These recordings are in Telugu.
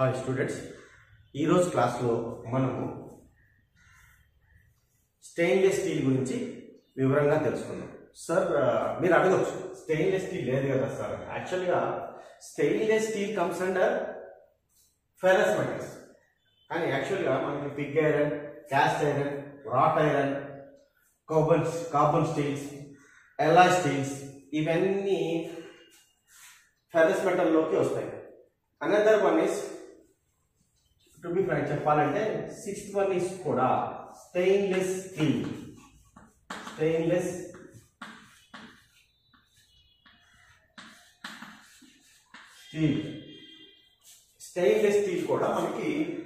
హాయ్ స్టూడెంట్స్ ఈరోజు క్లాస్లో మనము స్టెయిన్లెస్ స్టీల్ గురించి వివరంగా తెలుసుకుందాం సార్ ఆ, మీరు అడగచ్చు స్టెయిన్లెస్ స్టీల్ లేదు కదా సార్ యాక్చువల్గా stainless steel comes under ferrous metals కానీ యాక్చువల్గా మనకి pig iron cast iron wrought iron carbon carbon steels ఎలా స్టీల్స్ ఇవన్నీ ఫెరస్ మెటల్లోకి వస్తాయి another one is to be frank చెప్పాలంటే సిక్స్త్ వన్ ఇస్ కూడా stainless steel stainless steel stainless steel కూడా మనకి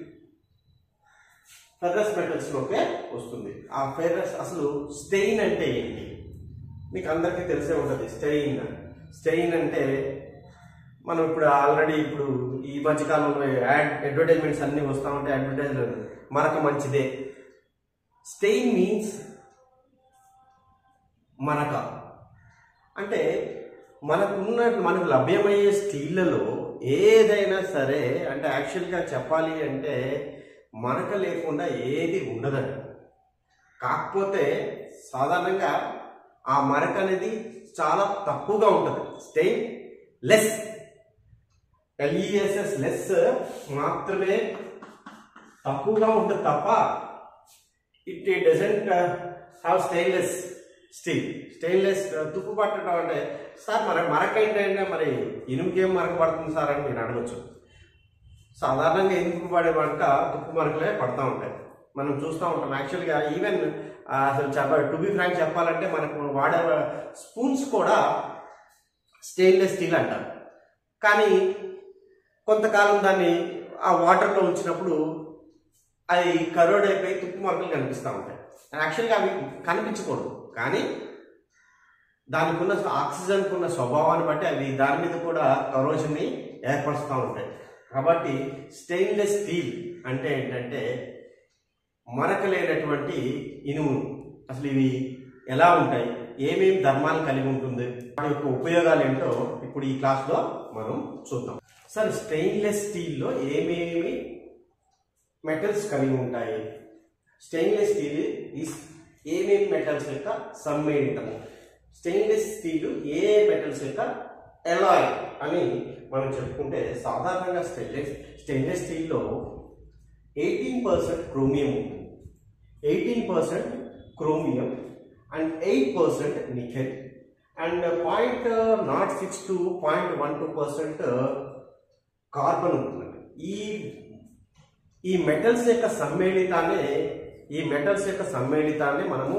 ఫెర్రస్ మెటల్స్ లోకే వస్తుంది ఆ ఫెర్రస్ అసలు స్టెయిన్ అంటే ఏంటి మీకు అందరికీ తెలిసే ఉంటుంది స్టెయిన్ స్టెయిన్ అంటే మనం ఇప్పుడు ఆల్రెడీ ఇప్పుడు ఈ మధ్యకాలంలో యాడ్ అడ్వర్టైజ్మెంట్స్ అన్ని వస్తూ ఉంటాయి అడ్వర్టైజ్ మరక మంచిదే స్టెయిన్ మీన్స్ మరక అంటే మనకున్న మనకు లభ్యమయ్యే స్టీళ్లలో ఏదైనా సరే అంటే యాక్చువల్గా చెప్పాలి అంటే మరక లేకుండా ఏది ఉండదండి కాకపోతే సాధారణంగా ఆ మరక అనేది చాలా తక్కువగా ఉంటుంది స్టెయిన్ లెస్ ఎల్ఈఎస్ఎస్ లెస్ మాత్రమే తక్కువగా ఉంటుంది తప్ప it doesn't have stainless steel stainless తుప్పు పట్టడం అంటే సార్ మరి మరక ఏంటంటే మరి ఇనుముకేం మరక పడుతుంది సార్ అని మీరు అడగచ్చు సాధారణంగా ఇనుము పడే వంట తుప్పు మరకలే పడతా ఉంటాయి మనం చూస్తూ ఉంటాం యాక్చువల్గా ఈవెన్ అసలు చెప్ప టు బి ఫ్రాంక్ చెప్పాలంటే మనకు వాడే స్పూన్స్ కూడా స్టెయిన్లెస్ స్టీల్ అంటారు కానీ కొంతకాలం దాన్ని ఆ వాటర్లో ఉంచినప్పుడు అది కరోడ్ అయిపోయి తుప్పు మరకలు కనిపిస్తూ ఉంటాయి యాక్చువల్గా అవి కనిపించకూడదు కానీ దానికి ఉన్న ఆక్సిజన్కి ఉన్న స్వభావాన్ని బట్టి అవి దాని మీద కూడా కరోజన్ని ఏర్పరుస్తూ ఉంటాయి కాబట్టి స్టెయిన్లెస్ స్టీల్ అంటే ఏంటంటే మరకలేనటువంటి ఇనుము అసలు ఇవి ఎలా ఉంటాయి ఏమేమి ధర్మాలు కలిగి ఉంటుంది వాటి యొక్క ఉపయోగాలు ఏంటో ఇప్పుడు ఈ క్లాస్లో మనం చూద్దాం సార్ స్టెయిన్లెస్ స్టీల్లో ఏమేమి మెటల్స్ కలిగి ఉంటాయి స్టెయిన్లెస్ స్టీల్ ఈస్ ఏమేమి మెటల్స్ యొక్క సమ్మేళితము స్టెయిన్లెస్ స్టీల్ ఏ మెటల్స్ యొక్క ఎలాయ్ అని మనం చెప్పుకుంటే సాధారణంగా స్టెయిన్లెస్ స్టెయిన్లెస్ స్టీల్లో ఎయిటీన్ పర్సెంట్ క్రోమియం ఉంటుంది eighteen percent chromium and eight percent nickel and point not six to point one two percent carbon ఉంటుందండి ఈ ఈ మెటల్స్ యొక్క సమ్మేళితాన్ని ఈ మెటల్స్ యొక్క సమ్మేళితాన్ని మనము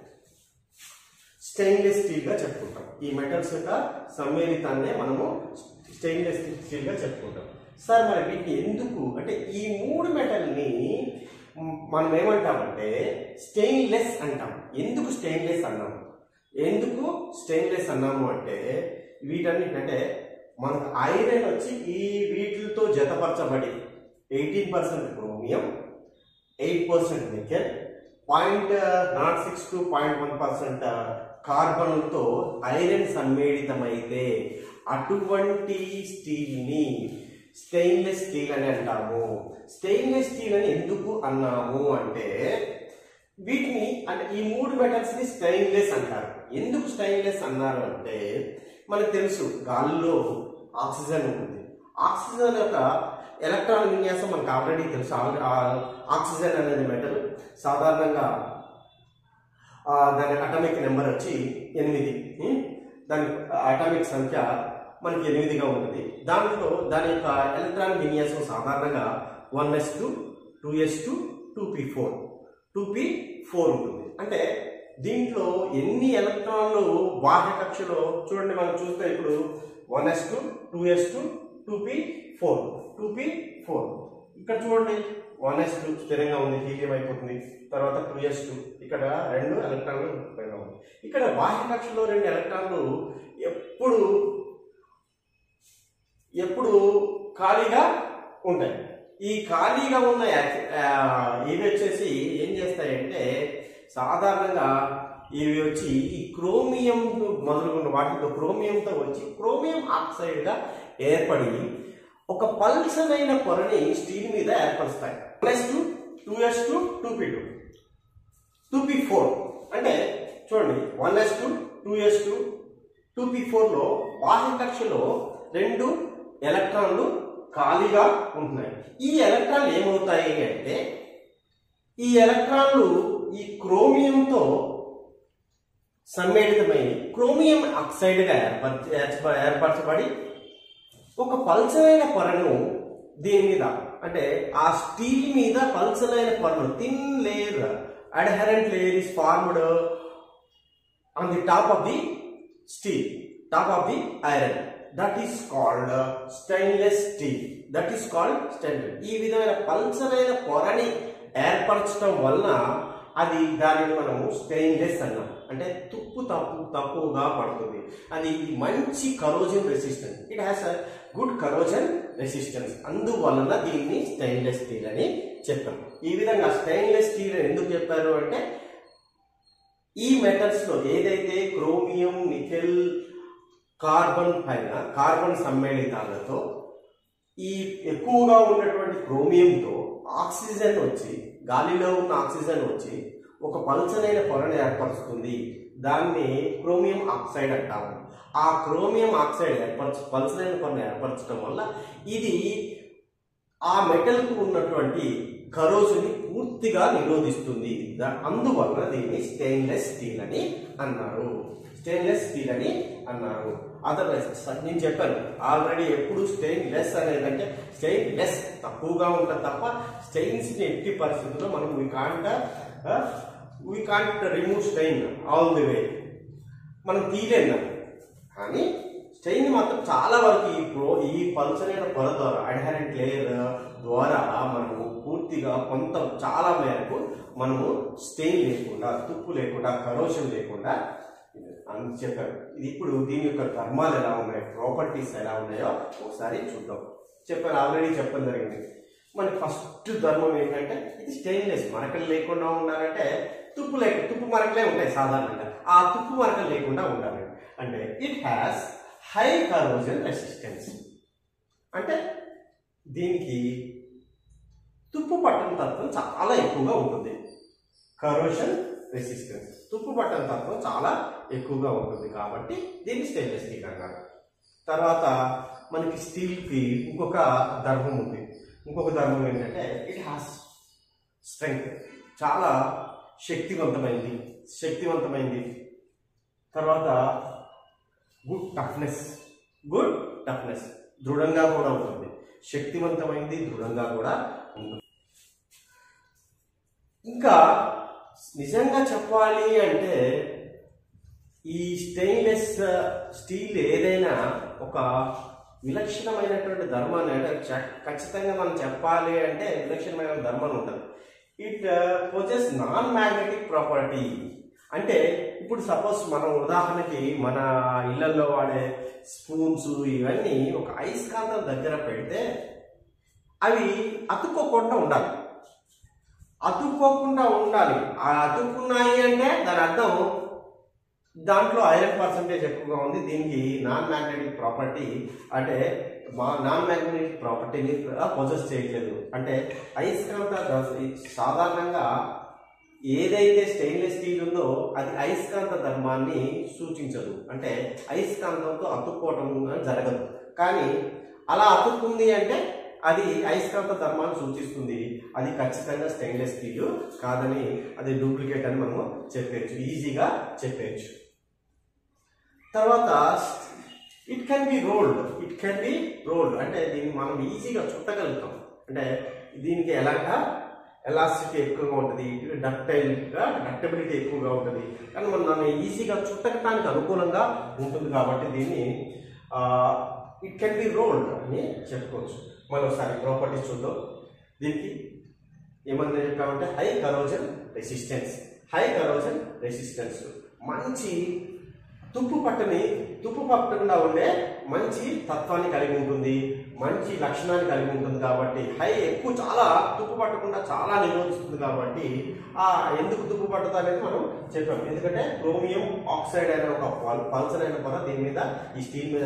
స్టెయిన్లెస్ స్టీల్ గా చెప్పుకుంటాం ఈ మెటల్స్ యొక్క సమ్మేళితాన్నే మనము స్టెయిన్లెస్ స్టీల్ గా చెప్పుకుంటాం సార్ మరి వీటిని ఎందుకు అంటే ఈ మూడు మెటల్ని మ్, మనం ఏమంటామంటే స్టెయిన్లెస్ అంటాం ఎందుకు స్టెయిన్లెస్ అన్నాము ఎందుకు స్టెయిన్లెస్ అన్నాము అంటే వీటన్నిటికంటే మనకు ఐరన్ వచ్చి ఈ వీటితో జతపరచబడి eighteen percent chromium eight percent nickel point not six to point one percent కార్బన్తో ఐరన్ సమ్మేళితమైతే అటువంటి స్టీల్ని స్టెయిన్లెస్ స్టీల్ అని అంటాము స్టెయిన్లెస్ స్టీల్ అని ఎందుకు అన్నాము అంటే వీటిని అంటే ఈ మూడు మెటల్స్ ని స్టెయిన్లెస్ అంటారు ఎందుకు స్టెయిన్లెస్ అన్నారు అంటే మనకు తెలుసు గాలిలో ఆక్సిజన్ ఉంటుంది ఆక్సిజన్ యొక్క ఎలక్ట్రాన్ విన్యాసం మనకు ఆల్రెడీ తెలుసు ఆల్- ఆ ఆక్సిజన్ అనేది మెటల్ సాధారణంగా ఆ, దాని అటామిక్ నెంబర్ వచ్చి ఎనిమిది ఉం? దాని అటామిక్ సంఖ్య మనకి ఎనిమిదిగా ఉంటుంది దాంట్లో దాని యొక్క ఎలక్ట్రాన్ విన్యాసం సాధారణంగా one S two two S two two P four two P four ఉంటుంది అంటే దీంట్లో ఎన్ని ఎలక్ట్రాన్లు బాహ్య కక్షలో చూడండి మనం చూస్తే ఇప్పుడు one S two two S two two P four two P four ఇక్కడ చూడండి వన్ ఎస్ టూ స్థిరంగా ఉంది హీలియం అయిపోతుంది తర్వాత టూ ఎస్ టూ ఇక్కడ రెండు ఎలక్ట్రాన్లు స్థిరంగా ఉంది ఇక్కడ బాహ్య కక్షలో రెండు ఎలక్ట్రాన్లు ఎప్పుడు ఎప్పుడు ఖాళీగా ఉంటాయి ఈ ఖాళీగా ఉన్న యాక్- ఆ, ఇవి వచ్చేసి ఏం చేస్తాయంటే సాధారణంగా ఇవి వచ్చి ఈ క్రోమియం మొదలుగున్న వాటితో క్రోమియంతో వచ్చి క్రోమియం ఆక్సైడ్ గా ఏర్పడి ఒక పల్సనైన పొరని స్టీల్ మీద ఏర్పరుస్తాయి one S two two S two two P two two P four అంటే చూడండి one S two two S two two P ఫోర్లో బాహ్య కక్షలో రెండు ఎలక్ట్రాన్లు ఖాళీగా ఉంటున్నాయి ఈ ఎలక్ట్రాన్లు ఏమవుతాయి అంటే ఈ ఎలక్ట్రాన్లు ఈ క్రోమియంతో సమ్మేళితమై క్రోమియం ఆక్సైడ్గా ఏర్పరచ ఏర్ప- ఏర్పరచబడి ఒక పల్చనైన పొరను దీని మీద అంటే ఆ స్టీల్ మీద పల్చనైన పొరను thin layer adherent layer is formed on the top of the steel top of the iron that is called stainless steel that is called stainless ఈ విధమైన పల్చనైన పొరని ఏర్పరచడం వలన అది దానిని మనము స్టెయిన్లెస్ అన్నాం అంటే తుప్పు తప్పు తక్కువగా పడుతుంది అది మంచి corrosion resistance it has a good corrosion resistance అందువలన దీన్ని స్టెయిన్లెస్ స్టీల్ అని చెప్పాం ఈ విధంగా స్టెయిన్లెస్ స్టీల్ ఎందుకు చెప్పారు అంటే ఈ మెటల్స్ లో ఏదైతే క్రోమియం నికెల్ కార్బన్ పైన కార్బన్ సమ్మేళితాలతో ఈ ఎక్కువగా ఉన్నటువంటి క్రోమియంతో ఆక్సిజన్ వచ్చి గాలిలో ఉన్న ఆక్సిజన్ వచ్చి ఒక పల్చనైన పొరను ఏర్పరుస్తుంది దాన్ని క్రోమియం ఆక్సైడ్ అంటాము ఆ క్రోమియం ఆక్సైడ్ ఏర్పరచ పల్చనైన పొరను ఏర్పరచడం వల్ల ఇది ఆ మెటల్కు ఉన్నటువంటి కరోజుని పూర్తిగా నిరోధిస్తుంది దా- అందువలన దీన్ని స్టెయిన్లెస్ స్టీల్ అని అన్నారు స్టెయిన్లెస్ స్టీల్ అని అన్నారు అదర్వైజ్ నేను చెప్పాను ఆల్రెడీ ఎప్పుడు స్టెయిన్లెస్ అనేదంటే స్టెయిన్లెస్ తక్కువగా ఉంటుంది తప్ప స్టెయిన్స్ ని ఎట్టి పరిస్థితుల్లో మనం we can't we can't remove stain all the way మనం తీయలేము కానీ స్టెయిన్ మాత్రం చాలా వరకు ఈ ప్రో ఈ పల్చనైన పొర ద్వారా అడ్హరెంట్ లేయర్ ద్వారా మనము పూర్తిగా కొంత చాలా మేరకు మనము స్టెయిన్ లేకుండా తుప్పు లేకుండా కరోషన్ లేకుండా అని చెప్పారు ఇది ఇప్పుడు దీని యొక్క ధర్మాలు ఎలా ఉన్నాయో ప్రాపర్టీస్ ఎలా ఉన్నాయో ఒకసారి చూద్దాం చెప్పాను ఆల్రెడీ చెప్పడం జరిగింది మనకి ఫస్ట్ ధర్మం ఏంటంటే ఇది స్టెయిన్లెస్ మరకలు లేకుండా ఉండాలంటే తుప్పు లేక తుప్పు మరకలే ఉంటాయి సాధారణంగా ఆ తుప్పు మరకలు లేకుండా ఉండాలి అంటే it has high corrosion resistance అంటే దీనికి తుప్పు పట్టణ తత్వం చాలా ఎక్కువగా ఉంటుంది కరోషన్ రెసిస్టెన్స్ తుప్పు పట్టణ తత్వం చాలా ఎక్కువగా ఉంటుంది కాబట్టి దీన్ని స్టెయిన్లెస్ స్టీల్ అన్నారు తర్వాత మనకి స్టీల్కి ఇంకొక ధర్మం ఉంది ఇంకొక ధర్మం ఏంటంటే ఇట్ హాస్ స్ట్రెంగ్త్ చాలా శక్తివంతమైంది శక్తివంతమైంది తర్వాత గుడ్ టఫ్నెస్ గుడ్ టఫ్నెస్ దృఢంగా కూడా ఉంటుంది శక్తివంతమైంది దృఢంగా కూడా ఉంటుంది ఇంకా నిజంగా చెప్పాలి అంటే ఈ స్టెయిన్లెస్ స్టీల్ ఏదైనా ఒక విలక్షణమైనటువంటి ధర్మాన్ని అంటే చ- ఖచ్చితంగా మనం చెప్పాలి అంటే విలక్షణమైన ధర్మం ఉంటుంది it possesses non magnetic property అంటే ఇప్పుడు సపోజ్ మనం ఉదాహరణకి మన ఇళ్లలో వాడే స్పూన్స్ ఇవన్నీ ఒక అయస్కాంతం దగ్గర పెడితే అవి అతుక్కోకుండా ఉండాలి అతుక్కోకుండా ఉండాలి ఆ అతుక్కున్నాయి అంటే దాని అర్థం దాంట్లో ఐరన్ పర్సంటేజ్ ఎక్కువగా ఉంది దీనికి నాన్ మ్యాగ్నెటిక్ ప్రాపర్టీ అంటే మా నాన్ మ్యాగ్నెటిక్ ప్రాపర్టీని పొజెస్ చేయట్లేదు అంటే అయస్కాంత ధ- సాధారణంగా ఏదైతే స్టెయిన్లెస్ స్టీల్ ఉందో అది అయస్కాంత ధర్మాన్ని సూచించదు అంటే అయస్కాంతంతో అతుక్కోవటం అనేది జరగదు కానీ అలా అతుక్కుంది అంటే అది అయస్కాంత ధర్మాన్ని సూచిస్తుంది అది ఖచ్చితంగా స్టెయిన్లెస్ స్టీల్ కాదని అది డూప్లికేట్ అని మనం చెప్పేయచ్చు ఈజీగా చెప్పేయచ్చు తర్వాత it can be rolled it can be rolled అంటే దీన్ని మనం ఈజీగా చుట్టగలుగుతాం అంటే దీనికి ఎలాగా ఎలాస్టిసిటీ ఎక్కువగా ఉంటుంది డక్టైల్గా డక్టబిలిటీ ఎక్కువగా ఉంటుంది కానీ మనం దాన్ని ఈజీగా చుట్టకటానికి అనుకూలంగా ఉంటుంది కాబట్టి దీన్ని ఇట్ కెన్ బి రోల్డ్ అని చెప్పుకోవచ్చు మరోసారి ప్రాపర్టీస్ చూద్దాం దీనికి ఏమన్నా చెప్పామంటే high corrosion resistance high corrosion resistance మంచి తుప్పు పట్టని తుప్పు పట్టకుండా ఉండే మంచి తత్వాన్ని కలిగి ఉంటుంది మంచి లక్షణాన్ని కలిగి ఉంటుంది కాబట్టి హై ఎక్కువ చాలా తుప్పు పట్టకుండా చాలా నిరోధిస్తుంది కాబట్టి ఆ ఎందుకు తుప్పు పట్టదు అనేది మనం చెప్పాం ఎందుకంటే క్రోమియం ఆక్సైడ్ అనే ఒక పల్- పల్చర్ అయిన పొర దీని మీద ఈ స్టీల్ మీద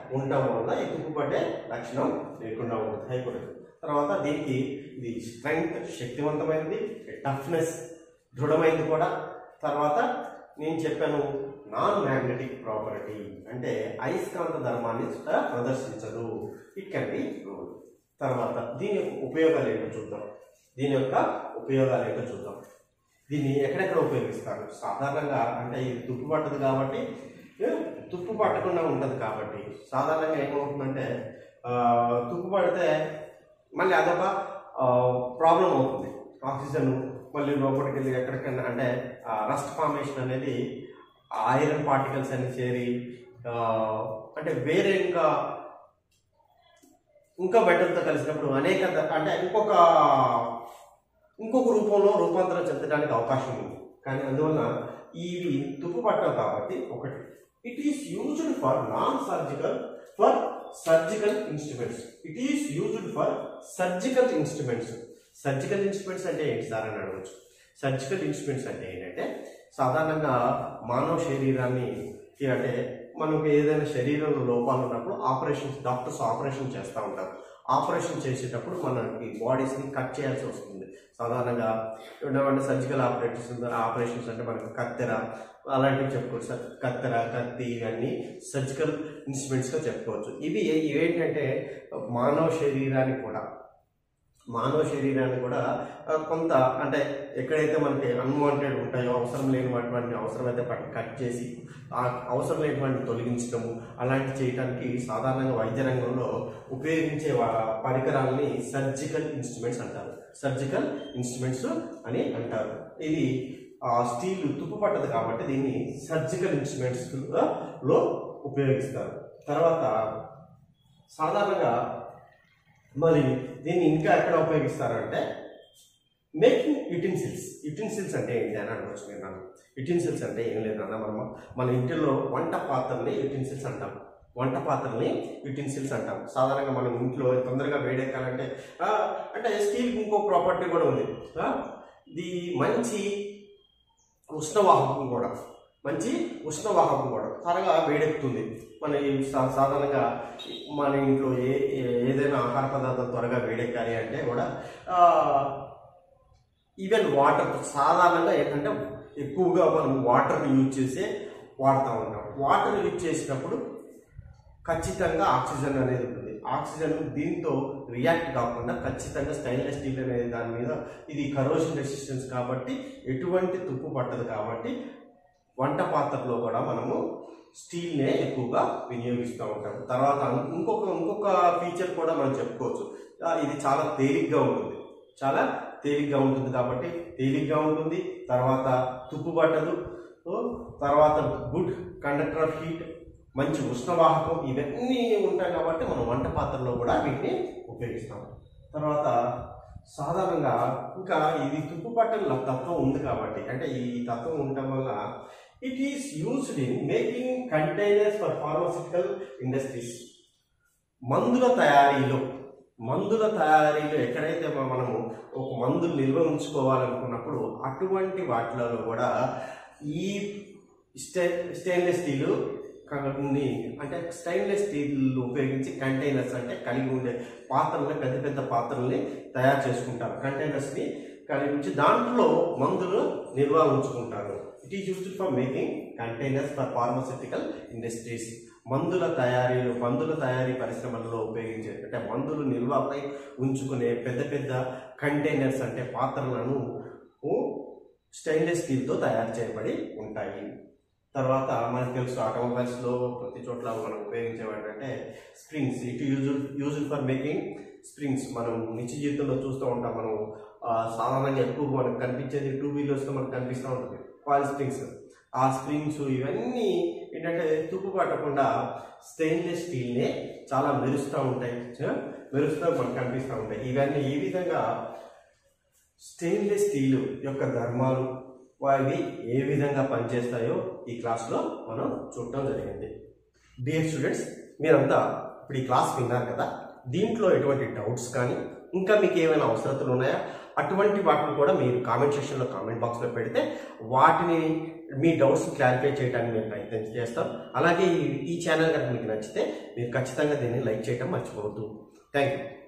ఉండటం వల్ల ఈ తుప్పు పట్టే లక్షణం లేకుండా ఉంటుంది హైపోటెన్షన్ తర్వాత దీనికి ఇది స్ట్రెంగ్త్ శక్తివంతమైనది టఫ్నెస్ దృఢమైనది కూడా తర్వాత నేను చెప్పాను నాన్ మ్యాగ్నెటిక్ ప్రాపర్టీ అంటే అయస్కాంత ధర్మాన్ని కూడా ప్రదర్శించదు ఇట్ కెన్ బి రూల్ తర్వాత దీని యొక్క ఉపయోగాలు ఏంటో చూద్దాం దీని యొక్క ఉపయోగాలు ఏంటో చూద్దాం దీన్ని ఎక్కడెక్కడ ఉపయోగిస్తారు సాధారణంగా అంటే ఇది తుప్పు పట్టదు కాబట్టి ఏ, తుప్పు పట్టకుండా ఉంటుంది కాబట్టి సాధారణంగా ఏమవుతుందంటే ఆ, తుప్పు పడితే మళ్ళీ అదొక ప్రాబ్లం అవుతుంది ఆక్సిజన్ మళ్ళీ లోపలికి వెళ్ళి ఎక్కడికైనా అంటే రస్ట్ ఫార్మేషన్ అనేది ఐరన్ పార్టికల్స్ అని చేరి ఆ, అంటే వేరే ఇంకా ఇంకా మెటల్తో కలిసినప్పుడు అనేక ద- అంటే ఇంకొక ఇంకొక రూపంలో రూపాంతరం చెందడానికి అవకాశం ఉంది కానీ అందువల్ల ఇవి తుప్పు పట్టవు కాబట్టి ఒకటి it is used for non surgical for surgical instruments it is used for surgical instruments surgical instruments అంటే ఏంటి సార్ అని అడగచ్చు సర్జికల్ ఇన్స్ట్రుమెంట్స్ అంటే ఏంటంటే సాధారణంగా మానవ శరీరాన్ని ఈ అంటే మనకు ఏదైనా శరీరంలో లోపాలు ఉన్నప్పుడు ఆపరేషన్స్ డాక్టర్స్ ఆపరేషన్ చేస్తూ ఉంటారు ఆపరేషన్ చేసేటప్పుడు మనకి బాడీస్ని కట్ చేయాల్సి వస్తుంది సాధారణంగా ఏమంటే సర్జికల్ ఆపరేషన్స్ ఆపరేషన్స్ అంటే మనకు కత్తెర అలాంటివి చెప్పుకోవచ్చు సార్ కత్తెర కత్తి ఇవన్నీ సర్జికల్ ఇన్స్ట్రుమెంట్స్గా చెప్పుకోవచ్చు ఇవి ఏంటంటే మానవ శరీరానికి కూడా మానవ శరీరాన్ని కూడా ఆ, కొంత అంటే ఎక్కడైతే మనకి అన్వాంటెడ్ ఉంటాయో అవసరం లేనిటువంటి అవసరమైతే పట్టి కట్ చేసి ఆ అవసరం లేనిటువంటి తొలగించడము అలాంటి చేయడానికి సాధారణంగా వైద్య రంగంలో ఉపయోగించే వా- పరికరాలని సర్జికల్ ఇన్స్ట్రుమెంట్స్ అంటారు సర్జికల్ ఇన్స్ట్రుమెంట్స్ అని అంటారు ఇది ఆ స్టీల్ తుప్పు పట్టదు కాబట్టి దీన్ని సర్జికల్ ఇన్స్ట్రుమెంట్స్ లో ఉపయోగిస్తారు తర్వాత సాధారణంగా మరి దీన్ని ఇంకా ఎక్కడ ఉపయోగిస్తారంటే మేకింగ్ యుటెన్సిల్స్ యుటెన్సిల్స్ అంటే ఏంటి అని అనవచ్చు నేను నన్ను యుటెన్సిల్స్ అంటే ఏం లేదన్న మనం మన ఇంటిలో వంట పాత్రల్ని యుటెన్సిల్స్ అంటాం వంట పాత్రల్ని యుటెన్సిల్స్ అంటాం సాధారణంగా మనం ఇంట్లో తొందరగా వేడెక్కాలంటే ఆ, అంటే స్టీల్ ఇంకో ప్రాపర్టీ కూడా ఉంది ఆ, ఇది మంచి ఉష్ణవాహకం కూడా మంచి ఉష్ణవాహకం కూడా త్వరగా వేడెక్కుతుంది మన ఈ సా- సాధారణంగా మన ఇంట్లో ఏ ఏ- ఏదైనా ఆహార పదార్థం త్వరగా వేడెక్కాలి అంటే కూడా ఈవెన్ వాటర్ సాధారణంగా ఏంటంటే ఎక్కువగా మనం వాటర్ యూజ్ చేసే వాడుతూ ఉంటాం వాటర్ యూజ్ చేసినప్పుడు ఖచ్చితంగా ఆక్సిజన్ అనేది ఉంటుంది ఆక్సిజన్ దీంతో రియాక్ట్ కాకుండా ఖచ్చితంగా స్టైన్లెస్ స్టీల్ అనేది దాని మీద ఇది కరోషన్ రెసిస్టెన్స్ కాబట్టి ఎటువంటి తుప్పు పట్టదు కాబట్టి వంట పాత్రలో కూడా మనము స్టీల్నే ఎక్కువగా వినియోగిస్తూ ఉంటాం తర్వాత ఇంకొక ఇంకొక ఫీచర్ కూడా మనం చెప్పుకోవచ్చు ఆ, ఇది చాలా తేలిగ్గా ఉంటుంది చాలా తేలిగ్గా ఉంటుంది కాబట్టి తేలిగ్గా ఉంటుంది తర్వాత తుప్పు పట్టదు ఓ, తర్వాత గుడ్ కండక్టర్ ఆఫ్ హీట్ మంచి ఉష్ణవాహకం ఇవన్నీ ఉంటాయి కాబట్టి మనం వంట పాత్రలో కూడా వీటిని ఉపయోగిస్తాం తర్వాత సాధారణంగా ఇంకా ఇది తుప్పు పట్టల తత్వం ఉంది కాబట్టి అంటే ఈ తత్వం ఉండటం వల్ల it is used in making containers for pharmaceutical industries మందుల తయారీలో మందుల తయారీలో ఎక్కడైతే మ- మనము ఒక మందులు నిల్వ ఉంచుకోవాలనుకున్నప్పుడు అటువంటి వాటిలో కూడా ఈ స్టె స్టెయిన్లెస్ స్టీలు ని అంటే స్టెయిన్లెస్ స్టీల్ ఉపయోగించి కంటైనర్స్ అంటే కలిగి ఉండే పాత్రల్ని పెద్ద పెద్ద పాత్రల్ని తయారు చేసుకుంటారు కంటైనర్స్ని కలిగి ఉంచి దాంట్లో మందులు నిల్వ ఉంచుకుంటారు it is used for making containers for pharmaceutical industries మందుల తయారీలో మందుల తయారీ పరిశ్రమల్లో ఉపయోగించే అంటే మందులు నిల్వపై ఉంచుకునే పెద్ద పెద్ద కంటైనర్స్ అంటే పాత్రలను స్టెయిన్లెస్ స్టీల్తో తయారు చేయబడి ఉంటాయి తర్వాత మనకు తెలుసు ఆటోమొబైల్స్లో ప్రతి చోట్ల మనం ఉపయోగించేవి ఏంటంటే springs it use use for making springs మనం నిత్య జీవితంలో చూస్తూ ఉంటాం మనం ఆ, సాధారణంగా ఎక్కువ మనకు కనిపించేది టూ వీలర్స్లో మనకు కనిపిస్తూ ఉంటుంది కాయిల్ స్ప్రింగ్స్ ఆ స్ప్రింగ్స్ ఇవన్నీ ఏంటంటే తుప్పు పట్టకుండా స్టెయిన్లెస్ స్టీల్నే చాలా మెరుస్తూ ఉంటాయి ఆ, మెరుస్తూ మనకు కనిపిస్తూ ఉంటాయి ఇవన్నీ ఈ విధంగా స్టెయిన్లెస్ స్టీల్ యొక్క ధర్మాలు అవి ఏ విధంగా పనిచేస్తాయో ఈ క్లాస్లో మనం చూడటం జరిగింది డియర్ స్టూడెంట్స్ మీరంతా ఇప్పుడు ఈ క్లాస్ విన్నారు కదా దీంట్లో ఎటువంటి డౌట్స్ కానీ ఇంకా మీకు ఏమైనా అవసరతలు ఉన్నాయా అటువంటి వాటిని కూడా మీరు కామెంట్ సెక్షన్లో కామెంట్ బాక్స్లో పెడితే వాటిని మీ డౌట్స్ క్లారిఫై చేయడానికి మేము ప్రయత్నం చేస్తాం అలాగే ఈ ఈ ఛానల్ కనుక మీకు నచ్చితే మీరు ఖచ్చితంగా దీన్ని లైక్ చేయడం మర్చిపోవద్దు థ్యాంక్ యూ